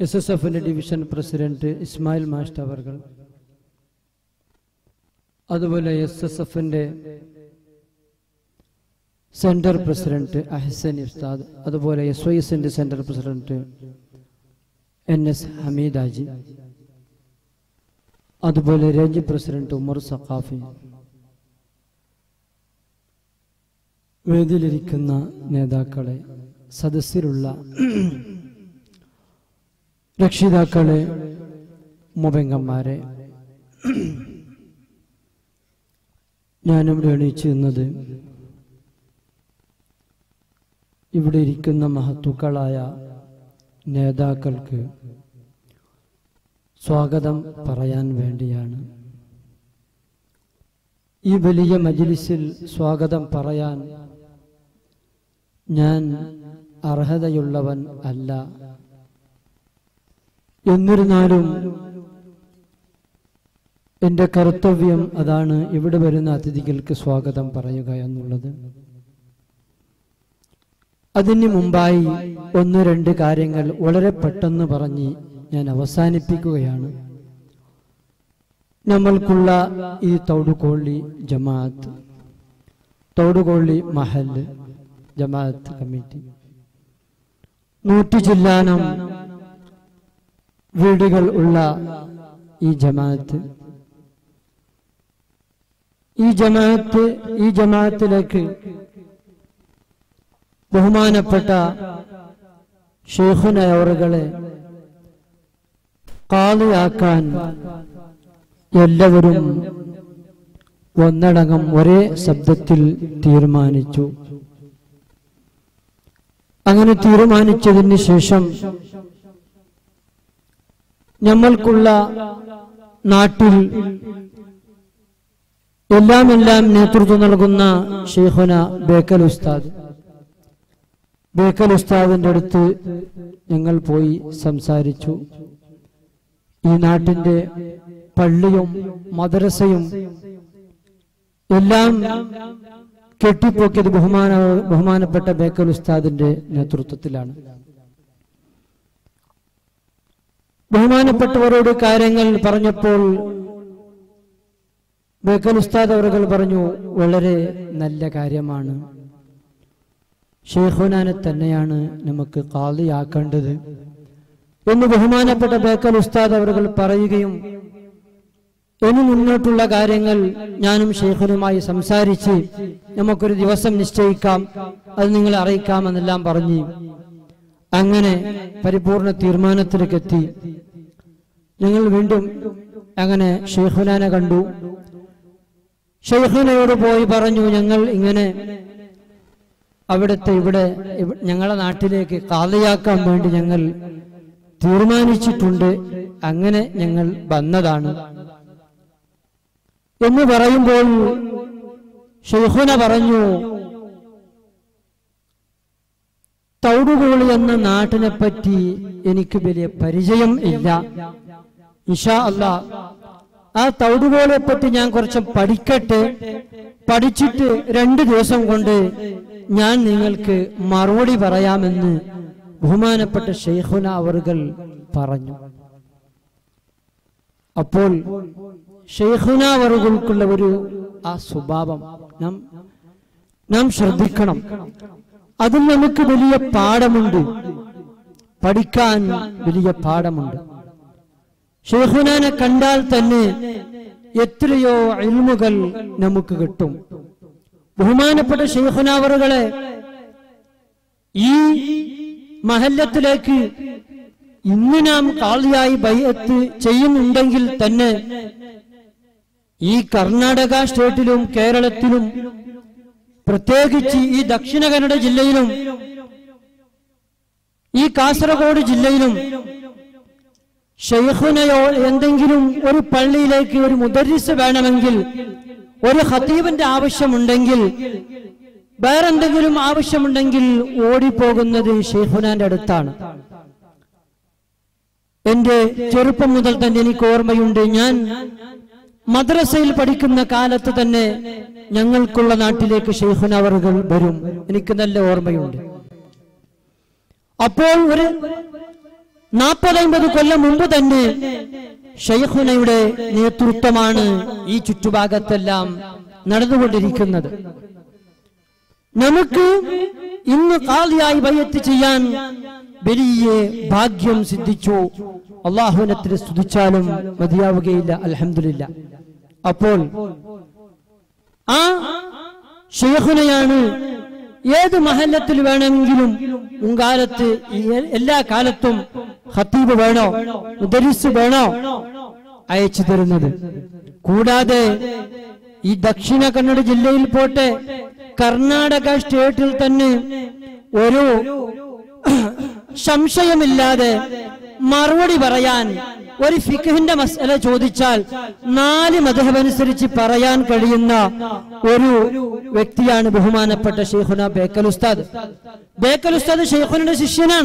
S S എഫിന്റെ division president Ismail master അവർകൾ അതുപോലെ എസ് എസ് എഫിന്റെ സെന്റർ പ്രസിഡന്റ് അഹ്സൻ ഉസ്താദ് അതുപോലെ എസ് വൈ എസിന്റെ centre president N S Hameedaji അതുപോലെ റേഞ്ച് പ്രസിഡന്റ് ഉമർ സഖാഫി വേദിയിലിരിക്കുന്ന നേതാക്കളെ സദസ്സിലുള്ള രക്ഷിതാക്കളെ മുബെങ്കന്മാരെ ഞാനിവിടെ എണീച്ചു നിന്നത് ഇവിടെ ഇരിക്കുന്ന മഹത്തുക്കളായ നേതാക്കൾക്ക് സ്വാഗതം പറയാൻ വേണ്ടിയാണ് ഈ വലിയ മജിലിസിൽ സ്വാഗതം പറയാൻ ഞാൻ അർഹതയുള്ളവൻ അല്ല എന്നിരുന്നാലും എന്റെ കർത്തവ്യം അതാണ് ഇവിടെ വരുന്ന അതിഥികൾക്ക് സ്വാഗതം പറയുക എന്നുള്ളത് അതിന് മുമ്പായി ഒന്ന് രണ്ട് കാര്യങ്ങൾ വളരെ പെട്ടെന്ന് പറഞ്ഞ് ഞാൻ അവസാനിപ്പിക്കുകയാണ് നമ്മൾക്കുള്ള ഈ തൗടുകോള്ളി ജമാഅത്ത് തൗടുകോള്ളി മഹല് ജമാഅത്ത് കമ്മിറ്റി നൂറ്റി ചില്ലാനം വീടുകൾ ഉള്ള ഈ ജമാഅത്ത് ഈ ജമാഅത്ത് ഈ ജമാഅത്തിലേക്ക് ബഹുമാനപ്പെട്ട ഷെയ്ഖുനയവറുകളെ കാളിയാക്കാൻ എല്ലാവരും ഒന്നടങ്കം ഒരേ ശബ്ദത്തിൽ തീരുമാനിച്ചു അങ്ങനെ തീരുമാനിച്ചതിന് ശേഷം നമ്മൾക്കുള്ള നാട്ടിൽ എല്ലാം എല്ലാം നേതൃത്വം നൽകുന്ന ഷെയ്ഖുന ബേക്കൽ ഉസ്താദ് ബേക്കൽ ഉസ്താദിന്റെ അടുത്ത് ഞങ്ങൾ പോയി സംസാരിച്ചു ഈ നാട്ടിന്റെ പള്ളിയും മദ്രസയും എല്ലാം കെട്ടിപ്പോക്കിയത് ബഹുമാന ബഹുമാനപ്പെട്ട ബേക്കൽ ഉസ്താദിന്റെ നേതൃത്വത്തിലാണ് ബഹുമാനപ്പെട്ടവരോട് കാര്യങ്ങൾ പറഞ്ഞപ്പോൾ ബേക്കൽ ഉസ്താദ് അവറുകൾ പറഞ്ഞു വളരെ നല്ല കാര്യമാണ് ഷെയ്ഖുനാനെ തന്നെയാണ് നമുക്ക് കാളിയാക്കേണ്ടത് എന്ന് ബഹുമാനപ്പെട്ട ബേക്കൽ ഉസ്താദ് അവറുകൾ പറയുകയും ഇനി മുന്നോട്ടുള്ള കാര്യങ്ങൾ ഞാനും ഷെയ്ഖുനുമായി സംസാരിച്ച് നമുക്കൊരു ദിവസം നിശ്ചയിക്കാം അത് നിങ്ങളെ അറിയിക്കാമെന്നെല്ലാം പറഞ്ഞ് അങ്ങനെ പരിപൂർണ തീരുമാനത്തിലേക്ക് എത്തി ഞങ്ങൾ വീണ്ടും അങ്ങനെ ഷെയ്ഖുനാനെ കണ്ടു ഷെയ്ഖുനയോട് പോയി പറഞ്ഞു ഞങ്ങൾ ഇങ്ങനെ അവിടുത്തെ ഇവിടെ ഇവ- ഞങ്ങളെ നാട്ടിലേക്ക് കാതയാക്കാൻ വേണ്ടി ഞങ്ങൾ തീരുമാനിച്ചിട്ടുണ്ട് അങ്ങനെ ഞങ്ങൾ വന്നതാണ് എന്ന് പറയുമ്പോൾ ഷെയ്ഖുന പറഞ്ഞു തൗടുകോളി എന്ന നാട്ടിനെ പറ്റി എനിക്ക് വലിയ പരിചയം ഇല്ല ഇഷാ അല്ല ആ തൗടുകോളിയെ പറ്റി ഞാൻ കുറച്ച് പഠിക്കട്ടെ പഠിച്ചിട്ട് രണ്ട് ദിവസം കൊണ്ട് ഞാൻ നിങ്ങൾക്ക് മറുപടി പറയാമെന്ന് ബഹുമാനപ്പെട്ട ഷെയ്ഖുന അവറുകൾ പറഞ്ഞു അപ്പോൾ ഷെയ്ഖുന അവറുകൾക്കുള്ള ഒരു ആ സ്വഭാവം നാം നാം ശ്രദ്ധിക്കണം അതിൽ നമുക്ക് വലിയ പാഠമുണ്ട് പഠിക്കാൻ വലിയ പാഠമുണ്ട് ഷെയ്ഖുനാനെ കണ്ടാൽ തന്നെ എത്രയോ ഇൽമുകൾ നമുക്ക് കിട്ടും ബഹുമാനപ്പെട്ട ഷെയ്ഖുനാവറുകളെ ഈ മഹല്ലത്തിലേക്ക് ഇന്ന് നാം കാളിയായി ബൈഅത്ത് ചെയ്യുന്നുണ്ടെങ്കിൽ തന്നെ ഈ കർണാടക സ്റ്റേറ്റിലും കേരളത്തിലും പ്രത്യേകിച്ച് ഈ ദക്ഷിണ കന്നഡ ജില്ലയിലും ഈ കാസർഗോഡ് ജില്ലയിലും ഷെയ്ഖുനയോ എന്തെങ്കിലും ഒരു പള്ളിയിലേക്ക് ഒരു മുദരിസ് വേണമെങ്കിൽ ഒരു ഖത്തീബിന്റെ ആവശ്യമുണ്ടെങ്കിൽ വേറെന്തെങ്കിലും ആവശ്യമുണ്ടെങ്കിൽ ഓടിപ്പോകുന്നത് ഷെയ്ഖുനാന്റെ അടുത്താണ് എന്റെ ചെറുപ്പം മുതൽ തന്നെ എനിക്ക് ഓർമ്മയുണ്ട് ഞാൻ മദ്രസയിൽ പഠിക്കുന്ന കാലത്ത് തന്നെ ഞങ്ങൾക്കുള്ള നാട്ടിലേക്ക് ഷെയ്ഖുന അവറുകൾ വരും എനിക്ക് നല്ല ഓർമ്മയുണ്ട് അപ്പോൾ ഒരു നാൽപ്പതൈമ്പത് കൊല്ലം മുമ്പ് തന്നെ ഷെയ്ഖുനയുടെ നേതൃത്വമാണ് ഈ ചുറ്റുഭാഗത്തെല്ലാം നടന്നുകൊണ്ടിരിക്കുന്നത് നമുക്ക് ഇന്ന് കാലിയായി ബയ്യത്ത് ചെയ്യാൻ വലിയ ഭാഗ്യം സിദ്ധിച്ചു അള്ളാഹുനത്തിന് സ്തുതിച്ചാലും മതിയാവുകയില്ല അലഹമില്ല അപ്പോൾ ആ ഷെയ്ഖുനയാണ് ഏത് മഹല്ലത്തിൽ വേണമെങ്കിലും മുൻകാലത്ത് ഈ എ- എല്ലാ കാലത്തും ഖത്തീബ് വേണോ മുദരിസ് വേണോ അയച്ചു തരുന്നത് കൂടാതെ ഈ ദക്ഷിണ കന്നഡ ജില്ലയിൽ പോട്ടെ കർണാടക സ്റ്റേറ്റിൽ തന്നെ ഒരു സംശയമില്ലാതെ മറുപടി പറയാൻ ഒരു ഫിഖിന്റെ മസല ചോദിച്ചാൽ നാല് മതഹബനുസരിച്ച് പറയാൻ കഴിയുന്ന ഒരു വ്യക്തിയാണ് ബഹുമാനപ്പെട്ട ഷെയ്ഖുന ബേക്കൽ ഉസ്താദ് ബേക്കൽ ഉസ്താദ് ഷെയ്ഖുനയുടെ ശിഷ്യനാണ്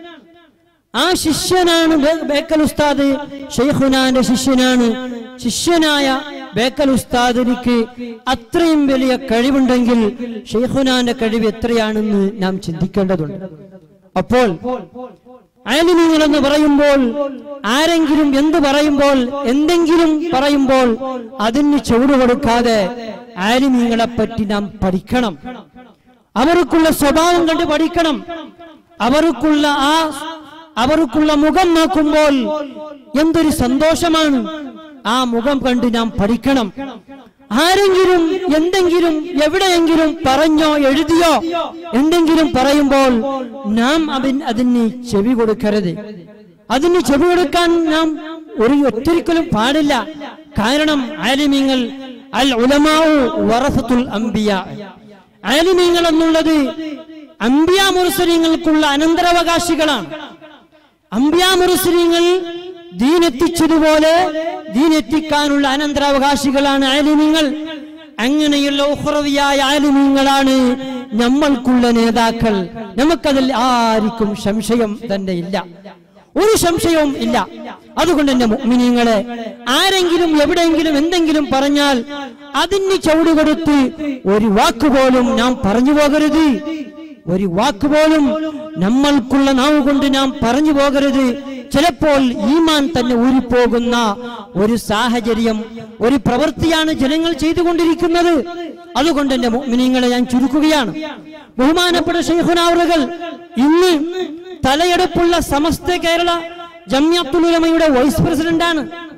ആ ശിഷ്യനാണ് ബേ- ബേക്കൽ ഉസ്താദ് ഷെയ്ഖുനാന്റെ ശിഷ്യനാണ് ശിഷ്യനായ ബേക്കൽ ഉസ്താദിനിക്ക് അത്രയും വലിയ കഴിവുണ്ടെങ്കിൽ ഷെയ്ഖുനാന്റെ കഴിവ് എത്രയാണെന്ന് നാം ചിന്തിക്കേണ്ടതുണ്ട് അപ്പോൾ ആലിമീങ്ങൾ എന്ന് പറയുമ്പോൾ ആരെങ്കിലും എന്ത് പറയുമ്പോൾ എന്തെങ്കിലും പറയുമ്പോൾ അതിന് ചുവട് കൊടുക്കാതെ ആലിമീങ്ങളെ പറ്റി നാം പഠിക്കണം അവർക്കുള്ള സ്വഭാവം കണ്ട് പഠിക്കണം അവർക്കുള്ള ആ അവർക്കുള്ള മുഖം നോക്കുമ്പോൾ എന്തൊരു സന്തോഷമാണ് ആ മുഖം കണ്ട് നാം പഠിക്കണം ആരെങ്കിലും എന്തെങ്കിലും എവിടെയെങ്കിലും പറഞ്ഞോ എഴുതിയോ എന്തെങ്കിലും പറയുമ്പോൾ നാം അവൻ അതിന് ചെവി കൊടുക്കരുത് അതിന് ചെവി കൊടുക്കാൻ നാം ഒരു ഒറ്റൊരിക്കലും പാടില്ല കാരണം ആലിമീങ്ങൾ അൽ ഉലമാവു വറഫത്തുൽ അംബിയ ആലിമീങ്ങൾ എന്നുള്ളത് അംബിയ മുർസലിങ്ങൾക്കുള്ള അനന്തരാവകാശികളാണ് അംബിയ മുർസലിങ്ങൾ ദീനെത്തിച്ചതുപോലെ ദീനെത്തിക്കാനുള്ള അനന്തരാവകാശികളാണ് ആലിമീങ്ങൾ അങ്ങനെയുള്ള ഉഹ്റവിയായ ആലിമീങ്ങളാണ് നമ്മൾക്കുള്ള നേതാക്കൾ നമുക്കതിൽ ആർക്കും സംശയം തന്നെ ഇല്ല ഒരു സംശയവും ഇല്ല അതുകൊണ്ട് എന്റെ മുഅ്മിനീങ്ങളെ ആരെങ്കിലും എവിടെയെങ്കിലും എന്തെങ്കിലും പറഞ്ഞാൽ അതിന് ചവിട് കൊടുത്ത് ഒരു വാക്കുപോലും നാം പറഞ്ഞു പോകരുത് ഒരു വാക്കുപോലും നമ്മൾക്കുള്ള നാവ് കൊണ്ട് നാം പറഞ്ഞു പോകരുത് ചിലപ്പോൾ ഈമാൻ തന്നെ ഊരിപ്പോകുന്ന ഒരു സാഹചര്യം ഒരു പ്രവൃത്തിയാണ് ജനങ്ങൾ ചെയ്തുകൊണ്ടിരിക്കുന്നത് അതുകൊണ്ട് എന്റെ മുഅ്മിനീങ്ങളെ ഞാൻ ചുരുക്കുകയാണ് ബഹുമാനപ്പെട്ട ഷെയ്ഖുനാവറുകൾ ഇന്ന് തലയെടുപ്പുള്ള സമസ്ത കേരള ജമ്യത്തുലുലമയുടെ വൈസ് പ്രസിഡന്റാണ്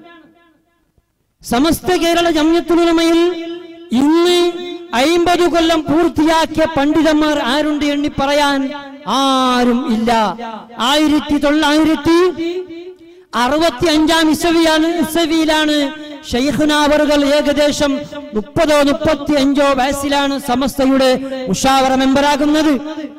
സമസ്ത കേരള ജമ്യത്തുലുലമയിൽ ഇന്ന് അയിമ്പത് കൊല്ലം പൂർത്തിയാക്കിയ പണ്ഡിതന്മാർ ആരുണ്ട് എണ്ണി പറയാൻ ആരും ഇല്ല ആയിരത്തി തൊള്ളായിരത്തി അറുപത്തി അഞ്ചാം ഇസവിയാണ് ഇസവിയിലാണ് ഷെയ്ഖുനാവറുകൾ ഏകദേശം മുപ്പതോ മുപ്പത്തി അഞ്ചോ വയസ്സിലാണ് സമസ്തയുടെ ഉഷാവറ മെമ്പറാകുന്നത്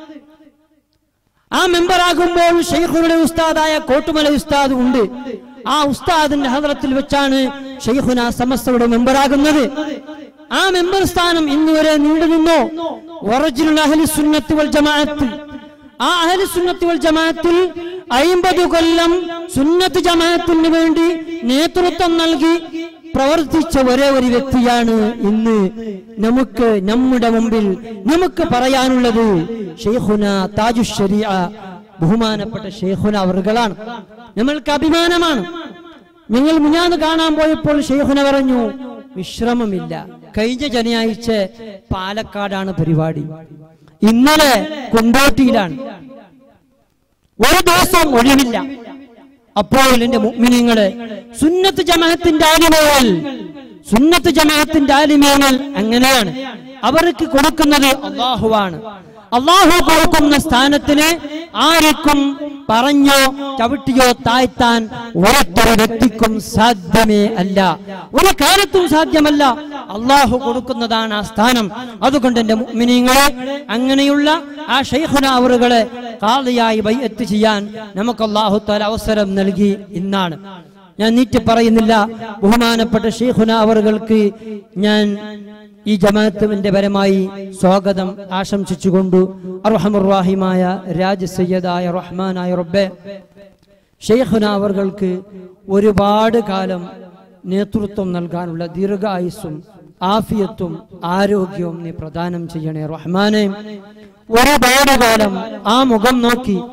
ആ മെമ്പറാകുമ്പോൾ ഷെയ്ഖുയുടെ ഉസ്താദായ കോട്ടുമല ഉസ്താദ് ഉണ്ട് ആ ഉസ്താദിന്റെ ഹദ്രത്തിൽ വെച്ചാണ് ഷെയ്ഖുന സമസ്തയുടെ മെമ്പറാകുന്നത് ആ മെമ്പർ സ്ഥാനം ഇന്ന് വരെ നീണ്ടു നിന്നോ ഒറിജിനൽ അഹലി സുന്നത്ത് വൽ ജമാഅത്ത് ആ അഹലി സുന്നത്ത് വൽ ജമാഅത്തിൽ അയിമ്പത് കൊല്ലം സുന്നത്ത് ജമാഅത്തിന് വേണ്ടി നേതൃത്വം നൽകി പ്രവർത്തിച്ച ഒരേ ഒരു വ്യക്തിയാണ് ഇന്ന് നമുക്ക് നമ്മുടെ മുമ്പിൽ നമുക്ക് പറയാനുള്ളത് ഷെയ്ഖുന താജു ശരിയ ബഹുമാനപ്പെട്ട ഷെയ്ഖുന അവറുകളാണ് നമ്മൾക്ക് അഭിമാനമാണ് ഞങ്ങൾ മുഞ്ഞാന്ന് കാണാൻ പോയപ്പോൾ ഷെയ്ഖുന പറഞ്ഞു വിശ്രമമില്ല കഴിഞ്ഞ ശനിയാഴ്ച പാലക്കാടാണ് പരിപാടി ഇന്നലെ കൊണ്ടോട്ടിയിലാണ് ഒരു ദിവസം ഒഴിവില്ല അപ്പോൾ എന്റെ മുഅ്മിനീങ്ങളെ സുന്നത്ത് ജമാഅത്തിന്റെ ആലിമകൾ സുന്നത്ത് ജമാഅത്തിന്റെ ആലിമകൾ അങ്ങനെയാണ് അവർക്ക് കൊടുക്കുന്നത് അള്ളാഹുവാണ് അള്ളാഹു കൊടുക്കുന്ന സ്ഥാനത്തിന് ആർക്കും പറഞ്ഞോ ചവിട്ടിയോ താഴ്ത്താൻ ഒരൊറ്റ വ്യക്തിക്കും സാധ്യമേ അല്ല ഒരു കാലത്തും സാധ്യമല്ല അള്ളാഹു കൊടുക്കുന്നതാണ് ആ സ്ഥാനം അതുകൊണ്ട് എന്റെ മുഅ്മിനീങ്ങളെ അങ്ങനെയുള്ള ആ ഷെയ്ഖുനാവറുകളെ കാളിയായി ബൈഅത്ത് ചെയ്യാൻ നമുക്ക് അള്ളാഹു താല അവസരം നൽകി ഇന്നാണ് ഞാൻ നീട്ടി പറയുന്നില്ല ബഹുമാനപ്പെട്ട ഷെയ്ഖുന അവറുകൾക്ക് ഞാൻ ഈ ജമാഅത്തിന്റെ പരമായി സ്വാഗതം ആശംസിച്ചുകൊണ്ട് അർഹമുറാഹിമായ രാജസയ്യദായ റഹ്മാനായ റബ്ബെ ഷെയ്ഖുന അവർക്ക് ഒരുപാട് കാലം നേതൃത്വം നൽകാനുള്ള ദീർഘായുസ്സും ആഫിയത്തും ആരോഗ്യവും നീ പ്രദാനം ചെയ്യണേ റഹ്മാനെ ഒരുപാട് കാലം ആ മുഖം നോക്കി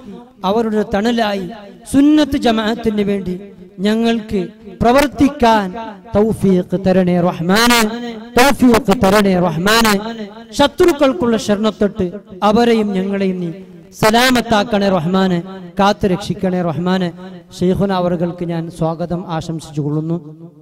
അവരുടെ തണലായി സുന്നത്ത് ജമാഅത്തിന് വേണ്ടി ഞങ്ങൾക്ക് പ്രവർത്തിക്കാൻ തൗഫീഖ് തരണേ റഹ്മാനെ തൗഫീഖ് തരണേ റഹ്മാനെ ശത്രുക്കൾക്കുള്ള ശരണത്തൊട്ട് അവരെയും ഞങ്ങളെയും നീ സലാമത്താക്കണേ റഹ്മാനെ കാത്തു രക്ഷിക്കണേ റഹ്മാനെ ഷെയ്ഖുന അവറുകൾക്ക് ഞാൻ സ്വാഗതം ആശംസിച്ചു കൊള്ളുന്നു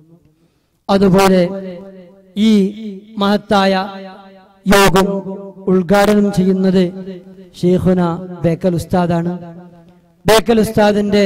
അതുപോലെ ഈ മഹത്തായ യോഗം ഉദ്ഘാടനം ചെയ്യുന്നത് ഷെയ്ഖുന ബേക്കൽ ഉസ്താദാണ് ബേക്കൽ ഉസ്താദിന്റെ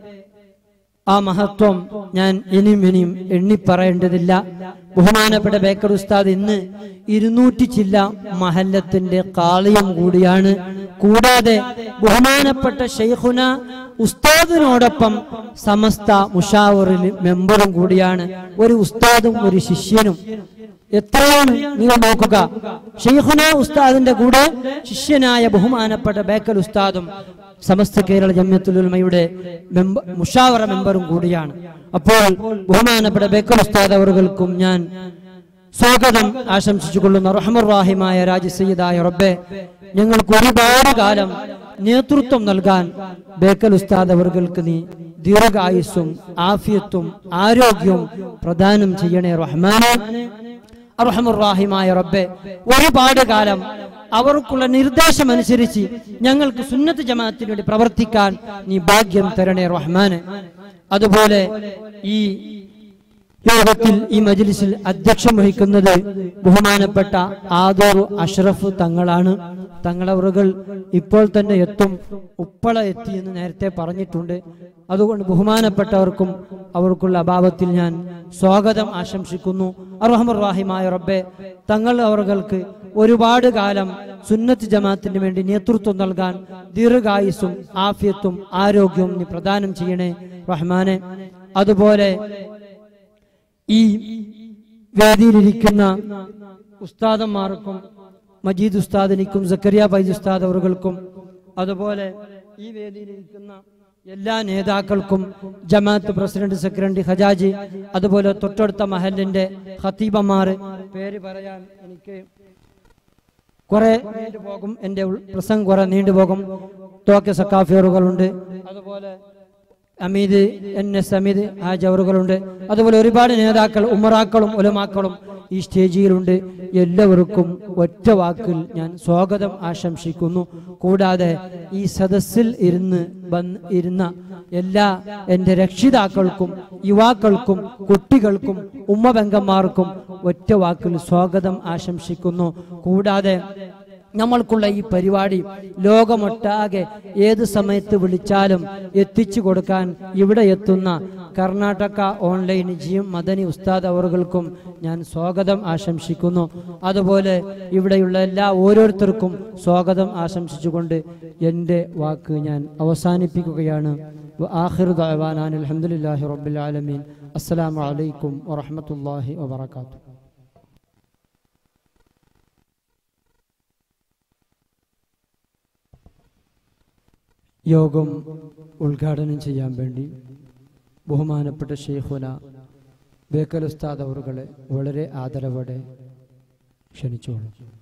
ആ മഹത്വം ഞാൻ ഇനിയും ഇനിയും എണ്ണി പറയേണ്ടതില്ല ബഹുമാനപ്പെട്ട ബേക്കർ ഉസ്താദ് ഇന്ന് ഇരുന്നൂറ്റി ചില്ല മഹല്ലത്തിന്റെ കാളിയം കൂടിയാണ് കൂടാതെ ബഹുമാനപ്പെട്ട ഷെയ്ഖുന ഉസ്താദിനോടൊപ്പം സമസ്ത മുഷാവറിൽ മെമ്പറും കൂടിയാണ് ഒരു ഉസ്താദും ഒരു ശിഷ്യനും എത്രയാണ് നിങ്ങൾ നോക്കുക ഷെയ്ഖുന ഉസ്താദിന്റെ കൂടെ ശിഷ്യനായ ബഹുമാനപ്പെട്ട ബേക്കൽ ഉസ്താദും സമസ്ത കേരള ജമ്യത്തുലുമയുടെ മെമ്പർ മുഷാവറ മെമ്പറും കൂടിയാണ് അപ്പോൾ ബഹുമാനപ്പെട്ട ബേക്കൽ ഉസ്താദ് അവർക്കും ഞാൻ സ്വാഗതം ആശംസിച്ചു കൊള്ളുന്ന റഹമുറാഹിമായ രാജസയ്യദായ റബ്ബെ ഞങ്ങൾക്ക് ഒരുപാട് കാലം നേതൃത്വം നൽകാൻ ബേക്കൽ ഉസ്താദ് അവർക്ക് നീ ദീർഘായുസ്സും ആഫിയത്തും ആരോഗ്യവും പ്രദാനം ചെയ്യണേ റഹ്മാനെ അർഹമുറാഹിമായ റബ്ബെ ഒരുപാട് കാലം അവർക്കുള്ള നിർദ്ദേശം അനുസരിച്ച് ഞങ്ങൾക്ക് സുന്നത്ത് ജമാഅത്തിന് വേണ്ടി പ്രവർത്തിക്കാൻ നീ ഭാഗ്യം തരണേ റഹ്മാന് അതുപോലെ ഈ യോഗത്തിൽ ഈ മജ്ലിസിൽ അധ്യക്ഷം വഹിക്കുന്നത് ബഹുമാനപ്പെട്ട ആദോർ അഷ്റഫ് തങ്ങളാണ് തങ്ങളവറുകൾ ഇപ്പോൾ തന്നെ എത്തും ഉപ്പള എത്തി എന്ന് നേരത്തെ പറഞ്ഞിട്ടുണ്ട് അതുകൊണ്ട് ബഹുമാനപ്പെട്ടവർക്കും അവർക്കുള്ള അഭാവത്തിൽ ഞാൻ സ്വാഗതം ആശംസിക്കുന്നു അർഹമുറാഹിമായ റബ്ബെ തങ്ങൾ അവർക്ക് ഒരുപാട് കാലം സുന്നത്ത് ജമാഅത്തിന് വേണ്ടി നേതൃത്വം നൽകാൻ ദീർഘായുസും ആഫിയത്തും ആരോഗ്യവും നീ പ്രദാനം ചെയ്യണേ റഹ്മാനെ അതുപോലെ ഈ വേദിയിലിരിക്കുന്ന ഉസ്താദന്മാർക്കും മജീദ് ഉസ്താദിനിക്കും സക്കരിയ ഫൈസ് ഉസ്താദ് അവർക്കും അതുപോലെ ഈ വേദിയിലിരിക്കുന്ന എല്ലാ നേതാക്കൾക്കും ജമാഅത്ത് പ്രസിഡന്റ് സെക്രട്ടറി ഹജാജി അതുപോലെ തൊട്ടടുത്ത മഹലിന്റെ ഖത്തീബന്മാർ പേര് പറയാൻ എനിക്ക് കുറെ നീണ്ടുപോകും എന്റെ ഉൾ- പ്രസംഗം കുറെ നീണ്ടുപോകും തോക്കെ സക്കാഫിയറുകളുണ്ട് അതുപോലെ അമീദ് എൻ എസ് അമീദ് ഹാജ് അവറുകളുണ്ട് അതുപോലെ ഒരുപാട് നേതാക്കൾ ഉമറാക്കളും ഉലമാക്കളും ഈ സ്റ്റേജിലുണ്ട് എല്ലാവർക്കും ഒറ്റ വാക്കിൽ ഞാൻ സ്വാഗതം ആശംസിക്കുന്നു കൂടാതെ ഈ സദസ്സിൽ ഇരുന്ന് വന്ന് ഇരുന്ന എല്ലാ എൻ്റെ രക്ഷിതാക്കൾക്കും യുവാക്കൾക്കും കുട്ടികൾക്കും ഉമ്മബംഗന്മാർക്കും ഒറ്റ വാക്കിൽ സ്വാഗതം ആശംസിക്കുന്നു കൂടാതെ നമ്മൾക്കുള്ള ഈ പരിപാടി ലോകമൊട്ടാകെ ഏത് സമയത്ത് വിളിച്ചാലും എത്തിച്ചു കൊടുക്കാൻ ഇവിടെ എത്തുന്ന Karnataka online G M Madani Ustad അവർക്കും ഞാൻ സ്വാഗതം ആശംസിക്കുന്നു അതുപോലെ ഇവിടെയുള്ള എല്ലാ ഓരോരുത്തർക്കും സ്വാഗതം ആശംസിച്ചുകൊണ്ട് എൻ്റെ വാക്ക് ഞാൻ അവസാനിപ്പിക്കുകയാണ് ആഹിർ ദഅവാനാൻ അൽഹംദുലില്ലാഹി റബ്ബിൽ ആലമീൻ അസ്സലാമു അലൈക്കും വറഹ്മത്തുള്ളാഹി വബറകാതുഹു യോഗം ഉദ്ഘാടനം ചെയ്യാൻ വേണ്ടി ബഹുമാനപ്പെട്ട ഷെയ്ഖുന ബേക്കൽ ഉസ്താദ് അവറുകളെ വളരെ ആദരവോടെ ക്ഷണിച്ചോളൂ